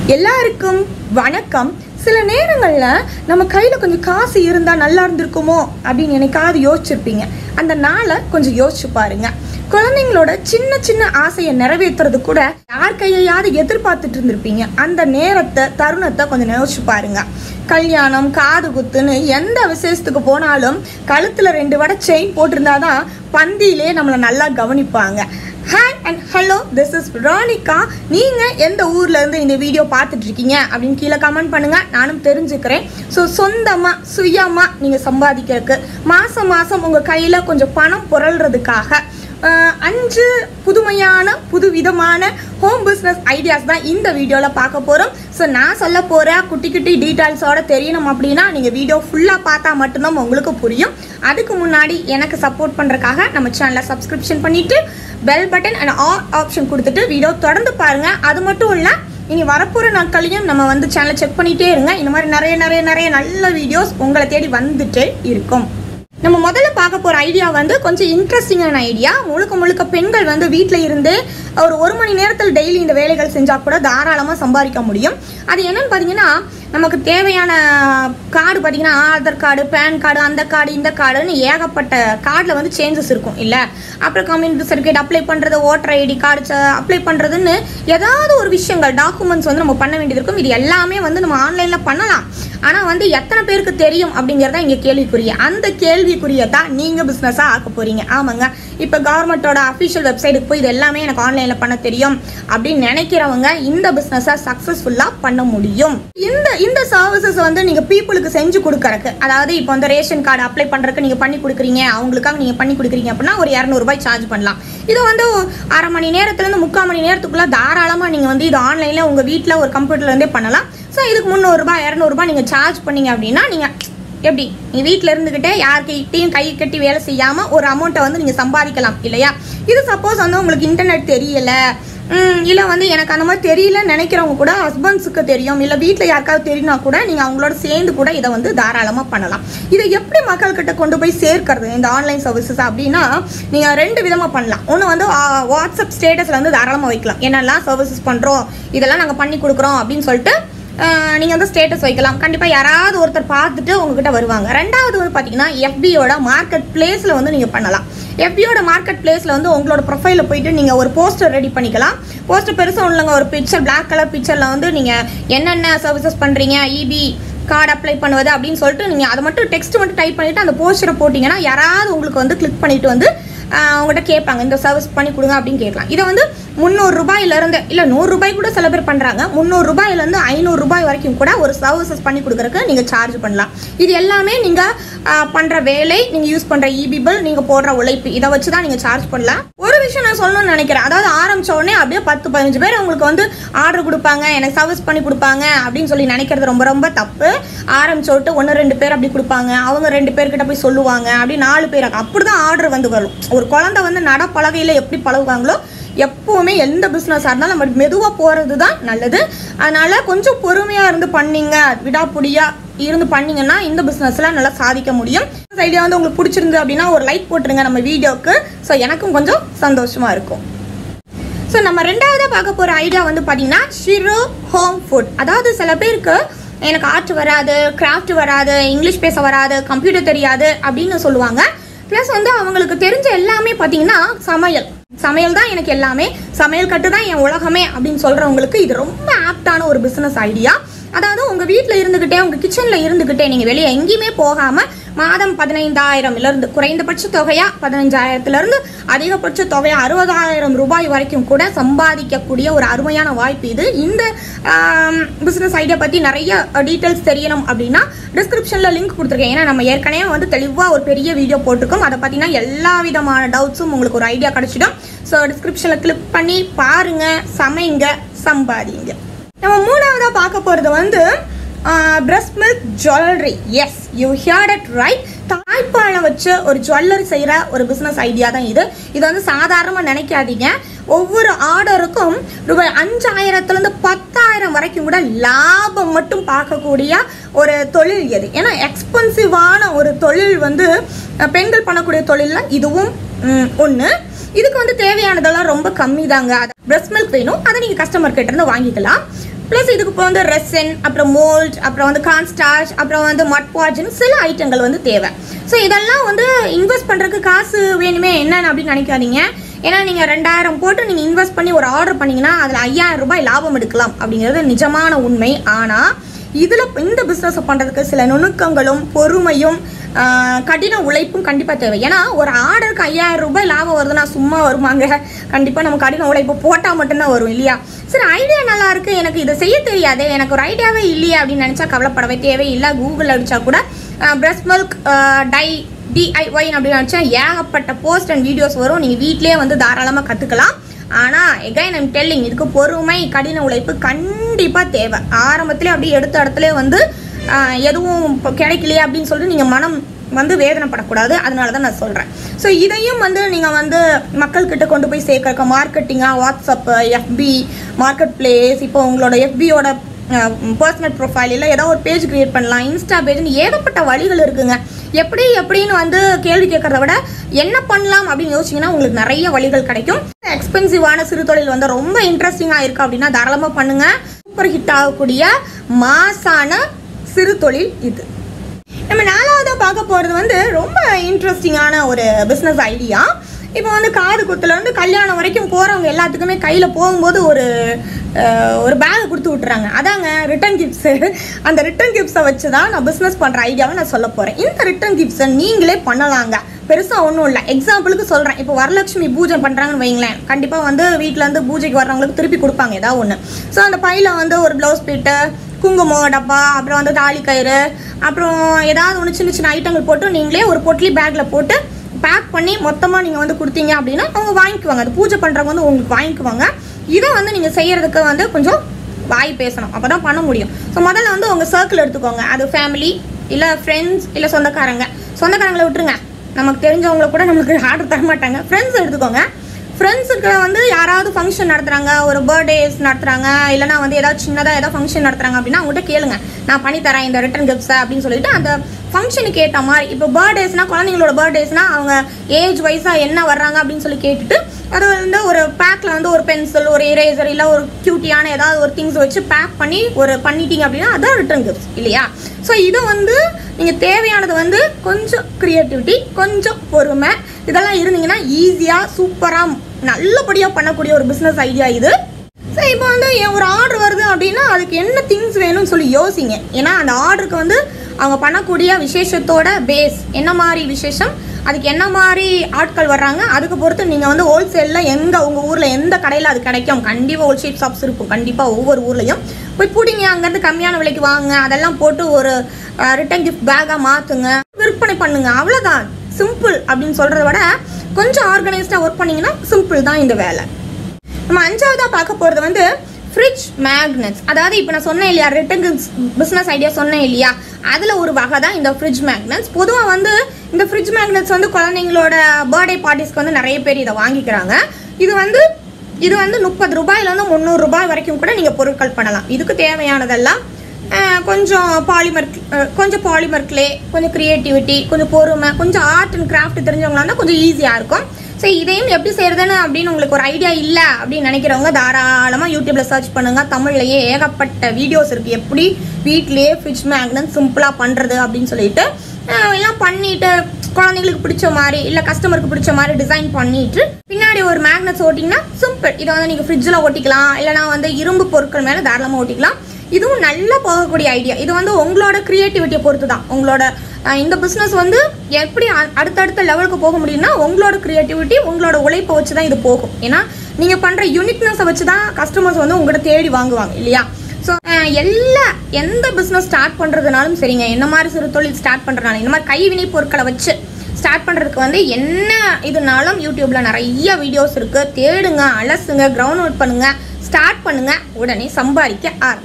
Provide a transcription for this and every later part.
எல்லாருக்கும் வணக்கம் சில நேரங்களில் நம்ம கையில் கொஞ்சம் காசு இருந்தால் நல்லா இருந்திருக்குமோ அப்படின்னு என்னைக்காவது யோசிச்சிருப்பீங்க அந்த நாளை கொஞ்சம் யோசிச்சு பாருங்க குழந்தைங்களோட சின்ன சின்ன ஆசையை நிறைவேற்றுறது கூட யார் கையையாவது எதிர்பார்த்துட்டு இருந்திருப்பீங்க அந்த நேரத்தை தருணத்தை கொஞ்சம் யோசிச்சு பாருங்க கல்யாணம் காது குத்துன்னு எந்த விசேஷத்துக்கு போனாலும் கழுத்தில் ரெண்டு வடை செயின் போட்டிருந்தாதான் பந்தியிலே நம்மளை நல்லா கவனிப்பாங்க hi and hello this is Ranika நீங்கள் எந்த ஊர்ல இருந்து இந்த வீடியோ பார்த்துட்டு இருக்கீங்க அப்படின்னு கீழே கமெண்ட் பண்ணுங்க நானும் தெரிஞ்சுக்கிறேன் ஸோ சொந்தமாக சுயமாக நீங்கள் சம்பாதிக்கிறதுக்கு மாதம் மாதம் உங்கள் கையில் கொஞ்சம் பணம் புரள்றதுக்காக அஹ், அஞ்சு புதுமையான புதுவிதமான ஹோம் பிஸ்னஸ் ஐடியாஸ் தான் இந்த வீடியோவில் பார்க்க போகிறோம் ஸோ நான் சொல்ல போகிற குட்டி குட்டி டீட்டெயில்ஸோட தெரியணும் அப்படின்னா நீங்கள் வீடியோ ஃபுல்லாக பார்த்தா மட்டும்தான் உங்களுக்கு புரியும் அதுக்கு முன்னாடி எனக்கு சப்போர்ட் பண்ணுறக்காக நம்ம சேனலை சப்ஸ்கிரிப்ஷன் பண்ணிவிட்டு bell button and all option கொடுத்துட்டு வீடியோ தொடர்ந்து பாருங்கள் அது மட்டும் இல்லை இனி வரப்போகிற நாட்களையும் நம்ம வந்து சேனலை செக் பண்ணிகிட்டே இருங்க இந்த மாதிரி நிறைய நிறைய நிறைய நல்ல வீடியோஸ் உங்களை தேடி வந்துட்டே இருக்கும் நம்ம முதல்ல பார்க்க போகிற ஐடியா வந்து கொஞ்சம் இன்ட்ரெஸ்டிங்கான ஐடியா முழுக்க முழுக்க பெண்கள் வந்து வீட்டில் இருந்து ஒரு ஒரு மணி நேரத்தில் டெய்லி இந்த வேலைகள் செஞ்சால் கூட தாராளமாக சம்பாதிக்க முடியும் அது என்னன்னு பார்த்தீங்கன்னா நமக்கு தேவையான கார்டு பார்த்தீங்கன்னா ஆதார் கார்டு பேன் கார்டு அந்த கார்டு இந்த கார்டுன்னு ஏகப்பட்ட கார்டில் வந்து சேஞ்சஸ் இருக்கும் இல்லை அப்புறம் கம்யூனிட்டி சர்டிஃபிகேட் அப்ளை பண்ணுறது ஓட்டர் ஐடி கார்டு அப்ளை பண்ணுறதுன்னு ஏதாவது ஒரு விஷயங்கள் டாக்குமெண்ட்ஸ் வந்து நம்ம பண்ண வேண்டியது இருக்கும் இது எல்லாமே வந்து நம்ம ஆன்லைனில் பண்ணலாம் ஆனால் வந்து எத்தனை பேருக்கு தெரியும் அப்படிங்கிறத இங்கே கேள்விக்குரிய அந்த கேள்விக்குரிய தான் நீங்கள் பிஸ்னஸாக ஆக்க போகிறீங்க ஆமாங்க இப்போ கவர்மெண்ட்டோட அஃபிஷியல் வெப்சைட்டுக்கு போய் இது எல்லாமே எனக்கு ஆன்லைனில் பண்ண தெரியும் அப்படின்னு நினைக்கிறவங்க இந்த பிஸ்னஸை சக்ஸஸ்ஃபுல்லாக பண்ண முடியும் இந்த இந்த சர்வீசஸ் வந்து நீங்கள் பீப்புளுக்கு செஞ்சு கொடுக்கறக்கு அதாவது இப்போ வந்து ரேஷன் கார்டு அப்ளை பண்ணுறதுக்கு நீங்கள் பண்ணி கொடுக்குறீங்க அவங்களுக்காக நீங்கள் பண்ணி கொடுக்குறீங்க அப்படின்னா ஒரு இரநூறுபாய் சார்ஜ் பண்ணலாம் இது வந்து அரை மணி நேரத்துலேருந்து முக்கால் மணி நேரத்துக்குள்ளே தாராளமாக நீங்கள் வந்து இது ஆன்லைனில் உங்கள் வீட்டில் ஒரு கம்ப்யூட்டர்லேருந்தே பண்ணலாம் ஸோ இதுக்கு முந்நூறுரூபா இரநூறுபா நீங்கள் சார்ஜ் பண்ணீங்க அப்படின்னா நீங்கள் எப்படி நீங்கள் வீட்டில் இருந்துக்கிட்டே யார்கிட்டையும் கை கட்டி வேலை செய்யாமல் ஒரு அமௌண்ட்டை வந்து நீங்கள் சம்பாதிக்கலாம் இல்லையா இது சப்போஸ் வந்து உங்களுக்கு இன்டர்நெட் தெரியல இல்லை வந்து எனக்கு அந்த மாதிரி தெரியலன்னு நினைக்கிறவங்க கூட ஹஸ்பண்ட்ஸுக்கு தெரியும் இல்லை வீட்டில் யாருக்காவது தெரியும்னா கூட நீங்கள் அவங்களோட சேர்ந்து கூட இதை வந்து தாராளமாக பண்ணலாம் இதை எப்படி மக்கள்கிட்ட கொண்டு போய் சேர்க்கறது இந்த ஆன்லைன் சர்வீசஸ் அப்படின்னா நீங்கள் ரெண்டு விதமாக பண்ணலாம் ஒன்று வந்து ஆ, வாட்ஸ்அப் ஸ்டேட்டஸில் வந்து தாராளமாக வைக்கலாம் என்னெல்லாம் சர்வீசஸ் பண்ணுறோம் இதெல்லாம் நாங்கள் பண்ணி கொடுக்குறோம் அப்படின்னு சொல்லிட்டு நீங்கள் வந்து ஸ்டேட்டஸ் வைக்கலாம் கண்டிப்பாக யாராவது ஒருத்தர் பார்த்துட்டு உங்ககிட்ட வருவாங்க ரெண்டாவது வந்து பார்த்தீங்கன்னா எஃபியோட மார்க்கெட் பிளேஸில் வந்து நீங்கள் பண்ணலாம் எஃபியோட மார்க்கெட் பிளேஸில் வந்து உங்களோட ப்ரொஃபைலில் போயிட்டு நீங்கள் ஒரு போஸ்டர் ரெடி பண்ணிக்கலாம் போஸ்டர் பெருசாக இல்லைங்க ஒரு பிக்சர் Black கலர் பிக்சரில் வந்து நீங்கள் என்னென்ன சர்வீசஸ் பண்ணுறீங்க இபி கார்டு அப்ளை பண்ணுவது அப்படின்னு சொல்லிட்டு நீங்கள் அதை மட்டும் டெக்ஸ்ட் மட்டும் டைப் பண்ணிவிட்டு அந்த போஸ்டரை போட்டிங்கன்னா யாராவது உங்களுக்கு வந்து கிளிக் பண்ணிட்டு வந்து ஆஹ் அவங்ககிட்ட கேட்பாங்க இந்த சர்வீஸ் பண்ணி கொடுங்க அப்படின்னு கேட்கலாம் இதை வந்து முந்நூறு ரூபாயிலிருந்து இல்லை நூறு ரூபாய் கூட சில பேர் பண்ணுறாங்க முந்நூறு ரூபாயிலேருந்து ஐநூறு ரூபாய் வரைக்கும் கூட ஒரு சர்வீசஸ் பண்ணி கொடுக்குறதுக்கு நீங்கள் சார்ஜ் பண்ணலாம் இது எல்லாமே நீங்கள் பண்ணுற வேலை நீங்கள் யூஸ் பண்ணுற இபி பில் நீங்கள் போடுற உழைப்பு இதை வச்சு தான் நீங்கள் சார்ஜ் பண்ணலாம் ஒரு விஷயம் நான் சொல்லணும்னு நினைக்கிறேன் அதாவது ஆரம்பிச்ச உடனே அப்படியே பத்து பதினஞ்சு பேர் உங்களுக்கு வந்து ஆர்டர் கொடுப்பாங்க எனக்கு சர்வீஸ் பண்ணி கொடுப்பாங்க அப்படின்னு சொல்லி நினைக்கிறது ரொம்ப ரொம்ப தப்பு ஆரம்பிச்ச விட்டு ஒன்று ரெண்டு பேர் அப்படி கொடுப்பாங்க அவங்க ரெண்டு பேர்கிட்ட போய் சொல்லுவாங்க அப்படி நாலு பேர் அப்படி தான் ஆர்டர் வந்து வரும் ஒரு குழந்தை வந்து நட பலகையில் எப்படி பழகுவாங்களோ எப்போவுமே எந்த பிஸ்னஸாக இருந்தாலும் நம்ம மெதுவாக போகிறது தான் நல்லது அதனால் கொஞ்சம் பொறுமையாக இருந்து பண்ணீங்க விடாப்புடியாக இருந்து பண்ணீங்கன்னா இந்த பிஸ்னஸில் நல்லா சாதிக்க முடியும் ஐடியா வந்து உங்களுக்கு பிடிச்சிருந்து அப்படின்னா ஒரு லைக் போட்டுருங்க நம்ம வீடியோக்கு ஸோ எனக்கும் கொஞ்சம் சந்தோஷமாக இருக்கும் ஸோ நம்ம ரெண்டாவதாக பார்க்க போகிற ஐடியா வந்து பார்த்தீங்கன்னா ஷிரு ஹோம் ஃபுட் அதாவது சில பேருக்கு எனக்கு ஆர்ட் வராது கிராஃப்ட் வராது இங்கிலீஷ் பேச வராது கம்ப்யூட்டர் தெரியாது அப்படின்னு சொல்லுவாங்க ப்ளஸ் வந்து அவங்களுக்கு தெரிஞ்ச எல்லாமே பார்த்தீங்கன்னா சமையல் சமையல் தான் எனக்கு எல்லாமே சமையல் கட்டு தான் என் உலகமே அப்படின்னு சொல்கிறவங்களுக்கு இது ரொம்ப ஆப்டான ஒரு பிஸ்னஸ் ஐடியா அதாவது உங்கள் வீட்டில் இருந்துக்கிட்டே உங்கள் கிச்சனில் இருந்துக்கிட்டே நீங்கள் வெளியே எங்கேயுமே போகாமல் மாதம் பதினைந்தாயிரம்லேருந்து குறைந்தபட்ச தொகையா பதினஞ்சாயிரத்துலேருந்து அதிகபட்ச தொகையா அறுபதாயிரம் ரூபாய் வரைக்கும் கூட சம்பாதிக்கக்கூடிய ஒரு அருமையான வாய்ப்பு இது இந்த பிஸ்னஸ் ஐடியா பற்றி நிறைய டீட்டெயில்ஸ் தெரியணும் அப்படின்னா டிஸ்கிரிப்ஷனில் லிங்க் கொடுத்துருக்கேன் ஏன்னா நம்ம ஏற்கனவே வந்து தெளிவாக ஒரு பெரிய வீடியோ போட்டிருக்கோம் அதை பார்த்தீங்கன்னா எல்லா விதமான டவுட்ஸும் உங்களுக்கு ஒரு ஐடியா கிடைச்சிடும் ஸோ டிஸ்கிரிப்ஷனில் கிளிக் பண்ணி பாருங்க சமைங்க சம்பாதிங்க நம்ம மூணாவதா பார்க்க போறது வந்து breast milk jewellery yes you heard it right தாய்ப்பாலை வச்சு ஒரு ஜுவல்லரி செய்கிற ஒரு பிஸ்னஸ் ஐடியா தான் இது இது வந்து சாதாரணமாக நினைக்காதீங்க ஒவ்வொரு ஆர்டருக்கும் ரூபாய் அஞ்சாயிரத்துலேருந்து பத்தாயிரம் வரைக்கும் கூட லாபம் மட்டும் பார்க்கக்கூடிய ஒரு தொழில் எது ஏன்னா எக்ஸ்பென்சிவான ஒரு தொழில் வந்து அஹ், பெண்கள் பண்ணக்கூடிய தொழிலில் இதுவும் ஒன்று இதுக்கு வந்து தேவையானதெல்லாம் ரொம்ப கம்மி தாங்க பிரஸ்ட் மில்க் வேணும் அதை நீங்கள் கஸ்டமர் கிட்ட இருந்து வாங்கிக்கலாம் ப்ளஸ் இதுக்கு இப்போ வந்து ரெசன் அப்புறம் மோல்ட் அப்புறம் வந்து கான்ஸ்டார்ச் அப்புறம் வந்து மட் பாட்ஜ்னு சில ஐட்டங்கள் வந்து தேவை ஸோ இதெல்லாம் வந்து இன்வெஸ்ட் பண்ணுறதுக்கு காசு வேணுமே என்னன்னு அப்படின்னு நினைக்காதீங்க ஏன்னா நீங்கள் ரெண்டாயிரம் போட்டு நீங்கள் இன்வெஸ்ட் பண்ணி ஒரு ஆர்டர் பண்ணீங்கன்னா அதில் ஐயாயிரம் ரூபாய் லாபம் எடுக்கலாம் அப்படிங்கிறது நிஜமான உண்மை ஆனால் இதில் இந்த பிஸ்னஸை பண்ணுறதுக்கு சில நுணுக்கங்களும் பொறுமையும் ஆஹ், கடின உழைப்பும் கண்டிப்பாக தேவை ஏன்னா ஒரு ஆர்டருக்கு ஐயாயிரம் ரூபாய் லாபம் வருதுன்னா சும்மா வருவாங்க கண்டிப்பாக நம்ம கடின உழைப்பு போட்டால் மட்டும்தான் வரும் இல்லையா சரி ஐடியா நல்லா இருக்கு எனக்கு இதை செய்ய தெரியாதே எனக்கு ஒரு ஐடியாவே இல்லையே அப்படின்னு நினச்சா கவலைப்படவே தேவையில்லை கூகுள் அடிச்சா கூட பிரஸ்ட் மில்க் டை டிஐஒய் அப்படின்னு நினச்சா ஏகப்பட்ட போஸ்ட் அண்ட் வீடியோஸ் வரும் நீங்கள் வீட்டிலேயே வந்து தாராளமாக கற்றுக்கலாம் ஆனால் எகைன் ஐம் டெல்லிங் இதுக்கு பொறுமை கடின உழைப்பு கண்டிப்பாக தேவை ஆரம்பத்திலே அப்படியே எடுத்த இடத்துல வந்து ஆஹ், எதுவும் இப்போ கிடைக்கலையே அப்படின்னு சொல்லிட்டு நீங்கள் மனம் வந்து வேதனைப்படக்கூடாது அதனால தான் நான் சொல்கிறேன் ஸோ இதையும் வந்து நீங்கள் வந்து மக்கள்கிட்ட கொண்டு போய் சேர்க்க மார்க்கெட்டிங்காக வாட்ஸ்அப்பு எஃபி மார்க்கெட் பிளேஸ் இப்போ உங்களோட எஃபியோட பர்சனல் ப்ரொஃபைல் இல்லை ஏதோ ஒரு பேஜ் கிரியேட் பண்ணலாம் இன்ஸ்டா பேஜ்னு ஏகப்பட்ட வழிகள் இருக்குங்க எப்படி எப்படின்னு வந்து கேள்வி கேட்கறத விட என்ன பண்ணலாம் அப்படின்னு யோசிச்சிங்கன்னா உங்களுக்கு நிறைய வழிகள் கிடைக்கும் எக்ஸ்பென்சிவான சிறு தொழில் வந்து ரொம்ப இன்ட்ரெஸ்டிங்காக இருக்கு அப்படின்னா தாராளமாக பண்ணுங்க சூப்பர் ஹிட் ஆகக்கூடிய மாசான சிறு தொழில் இது நம்ம நாலாவதாக பார்க்க போகிறது வந்து ரொம்ப இன்ட்ரெஸ்டிங்கான ஒரு பிஸ்னஸ் ஐடியா இப்போ வந்து காது குத்துல இருந்து கல்யாணம் வரைக்கும் போகிறவங்க எல்லாத்துக்குமே கையில் போகும்போது ஒரு அஹ், ஒரு பேக் கொடுத்து விட்டுறாங்க அதாங்க ரிட்டன் கிஃப்ட்ஸு அந்த ரிட்டன் கிஃப்ட்ஸை வச்சு தான் நான் பிஸ்னஸ் பண்ணுற ஐடியாவை நான் சொல்ல போகிறேன் இந்த ரிட்டன் கிஃப்ட்ஸை நீங்களே பண்ணலாங்க பெருசாக ஒன்றும் இல்லை எக்ஸாம்பிளுக்கு சொல்கிறேன் இப்போ வரலட்சுமி பூஜை பண்ணுறாங்கன்னு வைங்களேன் கண்டிப்பாக வந்து வீட்டில் இருந்து பூஜைக்கு வர்றவங்களுக்கு திருப்பி கொடுப்பாங்க ஏதாவது ஒன்று ஸோ அந்த பையில் வந்து ஒரு ப்ளவுஸ் பிட்டு குங்குமம் டப்பா அப்புறம் வந்து தாலி கயிறு அப்புறம் ஏதாவது ஒன்று சின்ன சின்ன ஐட்டங்கள் போட்டு நீங்களே ஒரு பொட்லி பேக்கில் போட்டு பேக் பண்ணி மொத்தமாக நீங்கள் வந்து கொடுத்தீங்க அப்படின்னா அவங்க வாங்கிக்குவாங்க அது பூஜை பண்ணுறவங்க வந்து உங்களுக்கு வாங்கிக்குவாங்க இதை வந்து நீங்கள் செய்யறதுக்கு வந்து கொஞ்சம் வாய் பேசணும் அப்போ தான் பண்ண முடியும் ஸோ முதல்ல வந்து உங்கள் சர்க்கிள் எடுத்துக்கோங்க அது ஃபேமிலி இல்லை ஃப்ரெண்ட்ஸ் இல்லை சொந்தக்காரங்க சொந்தக்காரங்களை விட்டுருங்க நமக்கு தெரிஞ்சவங்கள கூட நம்மளுக்கு ஆர்டர் தர மாட்டாங்க ஃப்ரெண்ட்ஸ் எடுத்துக்கோங்க ஃப்ரெண்ட்ஸுக்கு வந்து யாராவது ஃபங்க்ஷன் நடத்துறாங்க ஒரு பர்த்டேஸ் நடத்துறாங்க இல்லைனா வந்து ஏதாவது சின்னதாக ஏதாவது ஃபங்க்ஷன் நடத்துறாங்க அப்படின்னா அவங்ககிட்ட கேளுங்க நான் பண்ணி தரேன் இந்த ரிட்டன் கிஃப்ட்ஸை அப்படின்னு சொல்லிட்டு அந்த ஃபங்க்ஷனுக்கு ஏற்ற மாதிரி இப்போ பர்த்டேஸ்னா குழந்தைங்களோட பர்த்டேஸ்னா அவங்க ஏஜ் வைஸாக என்ன வர்றாங்க அப்படின்னு சொல்லி கேட்டுட்டு அது வந்து ஒரு பேக்கில் வந்து ஒரு பென்சில் ஒரு இரேசர் இல்லை ஒரு க்யூட்டியான ஏதாவது ஒரு திங்ஸ் வச்சு பேக் பண்ணி ஒரு பண்ணிட்டீங்க அப்படின்னா அதான் ரிட்டன் கிஃப்ட்ஸ் இல்லையா ஸோ இதை வந்து நீங்கள் தேவையானது வந்து கொஞ்சம் க்ரியேட்டிவிட்டி கொஞ்சம் பொறுமை இதெல்லாம் இருந்தீங்கன்னா ஈஸியாக சூப்பராக நல்லபடியாக பண்ணக்கூடிய ஒரு பிஸ்னஸ் ஐடியா இது ஸோ இப்போ வந்து என் ஒரு ஆர்டர் வருது அப்படின்னா அதுக்கு என்ன திங்ஸ் வேணும்னு சொல்லி யோசிங்க ஏன்னா அந்த ஆர்டருக்கு வந்து அவங்க பண்ணக்கூடிய விசேஷத்தோட பேஸ் என்ன மாதிரி விசேஷம் அதுக்கு என்ன மாதிரி ஆட்கள் வர்றாங்க அதுக்கு பொறுத்து நீங்கள் வந்து ஹோல்சேலில் எங்கே உங்கள் ஊரில் எந்த கடையில் அது கிடைக்கும் கண்டிப்பாக ஹோல்சேல் ஷாப்ஸ் இருக்கும் கண்டிப்பாக ஒவ்வொரு ஊர்லேயும் போய் பிடிங்க அங்கேருந்து கம்மியான விலைக்கு வாங்க அதெல்லாம் போட்டு ஒரு ரிட்டன் கிஃப்ட் பேக்காக மாற்றுங்க விற்பனை பண்ணுங்க அவ்வளோதான் சிம்பிள் அப்படின்னு சொல்கிறத விட கொஞ்சம் ஆர்கனைஸ்டாக ஒர்க் பண்ணிங்கன்னா சிம்பிள் தான் இந்த வேலை நம்ம அஞ்சாவதா பார்க்க போகிறது வந்து ஃப்ரிட்ஜ் மேக்னெட்ஸ் அதாவது இப்போ நான் சொன்னேன் இல்லையா ரிட்டன் பிஸ்னஸ் ஐடியா சொன்னேன் இல்லையா அதில் ஒரு வகை தான் இந்த ஃப்ரிட்ஜ் மேக்னெட்ஸ் பொதுவாக வந்து இந்த ஃப்ரிட்ஜ் மேக்னெட்ஸ் வந்து குழந்தைங்களோட பர்த்டே பார்ட்டிஸ்க்கு வந்து நிறைய பேர் இதை வாங்கிக்கிறாங்க இது வந்து இது வந்து முப்பது ரூபாயிலேருந்து முந்நூறு ரூபாய் வரைக்கும் கூட நீங்கள் பொருட்கள் பண்ணலாம் இதுக்கு தேவையானதெல்லாம் அஹ், கொஞ்சம் பாலிமர் கொஞ்சம் பாலிமர் கிளே கொஞ்சம் க்ரியேட்டிவிட்டி கொஞ்சம் பொறுமை கொஞ்சம் ஆர்ட் அண்ட் கிராஃப்ட் தெரிஞ்சவங்களா இருந்தால் கொஞ்சம் ஈஸியாக இருக்கும் ஸோ இதையும் எப்படி செய்யறதுன்னு அப்படின்னு உங்களுக்கு ஒரு ஐடியா இல்லை அப்படின்னு நினைக்கிறவங்க தாராளமாக யூடியூப்ல சர்ச் பண்ணுங்க தமிழ்லயே ஏகப்பட்ட வீடியோஸ் இருக்கு எப்படி வீட்லயே ஃப்ரிட்ஜ் மேக்னட் சிம்பிளாக பண்ணுறது அப்படின்னு சொல்லிட்டு அஹ், எல்லாம் பண்ணிட்டு குழந்தைங்களுக்கு பிடிச்ச மாதிரி இல்லை கஸ்டமருக்கு பிடிச்ச மாதிரி டிசைன் பண்ணிட்டு பின்னாடி ஒரு மேக்னெட்ஸ் ஓட்டிங்கன்னா சிம்பிள் இதை வந்து நீங்கள் ஃப்ரிட்ஜில் ஒட்டிக்கலாம் இல்லைனா வந்து இரும்பு பொருட்கள் மேலே தாராளமாக ஒட்டிக்கலாம் இதுவும் நல்லா போகக்கூடிய ஐடியா இது வந்து உங்களோட கிரியேட்டிவிட்டியை பொறுத்து தான் உங்களோட அஹ், இந்த பிஸ்னஸ் வந்து எப்படி அ- அடுத்தடுத்த லெவலுக்கு போக முடியும்னா உங்களோட கிரியேட்டிவிட்டி உங்களோட உழைப்பை வச்சு தான் இது போகும் ஏன்னா நீங்கள் பண்ணுற யூனிக்னஸை வச்சு தான் கஸ்டமர்ஸ் வந்து உங்கள்கிட்ட தேடி வாங்குவாங்க இல்லையா ஸோ எல்லா எந்த பிஸ்னஸ் ஸ்டார்ட் பண்ணுறதுனாலும் சரிங்க என்ன மாதிரி சிறு தொழில் ஸ்டார்ட் பண்ணுறதுனால இந்த மாதிரி கைவினை பொருட்களை வச்சு ஸ்டார்ட் பண்ணுறதுக்கு வந்து என்ன இதுனாலும் யூடியூப்பில் நிறைய வீடியோஸ் இருக்குது தேடுங்க அலசுங்க கிரவுண்ட் அவுட் பண்ணுங்க ஸ்டார்ட் பண்ணுங்க உடனே சம்பாதிக்க ஆரம்பிங்க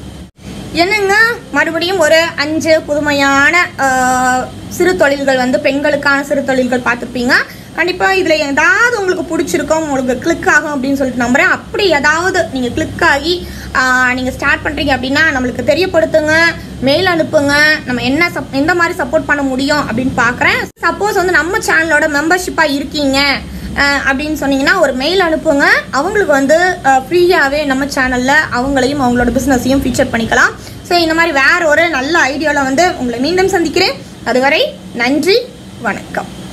என்னங்க மறுபடியும் ஒரு அஞ்சு புதுமையான ஆஹ், சிறு தொழில்கள் வந்து பெண்களுக்கான சிறு தொழில்கள் பார்த்துருப்பீங்க கண்டிப்பாக இதில் ஏதாவது உங்களுக்கு பிடிச்சிருக்கும் உங்களுக்கு கிளிக் ஆகும் அப்படின்னு சொல்லிட்டு நம்புறேன் அப்படி ஏதாவது நீங்கள் கிளிக் ஆகி நீங்கள் ஸ்டார்ட் பண்ணுறீங்க அப்படின்னா நம்மளுக்கு தெரியப்படுத்துங்க மெயில் அனுப்புங்க நம்ம என்ன சப் எந்த மாதிரி சப்போர்ட் பண்ண முடியும் அப்படின்னு பார்க்குறேன் சப்போஸ் வந்து நம்ம சேனலோட மெம்பர்ஷிப்பாக இருக்கீங்க அஹ், அப்படின்னு சொன்னீங்கன்னா ஒரு மெயில் அனுப்புங்க அவங்களுக்கு வந்து ஃப்ரீயாகவே நம்ம சேனலில் அவங்களையும் அவங்களோட பிஸ்னஸையும் ஃபீச்சர் பண்ணிக்கலாம் ஸோ இந்த மாதிரி வேற ஒரு நல்ல ஐடியாவில் வந்து உங்களை மீண்டும் சந்திக்கிறேன் அதுவரை நன்றி வணக்கம்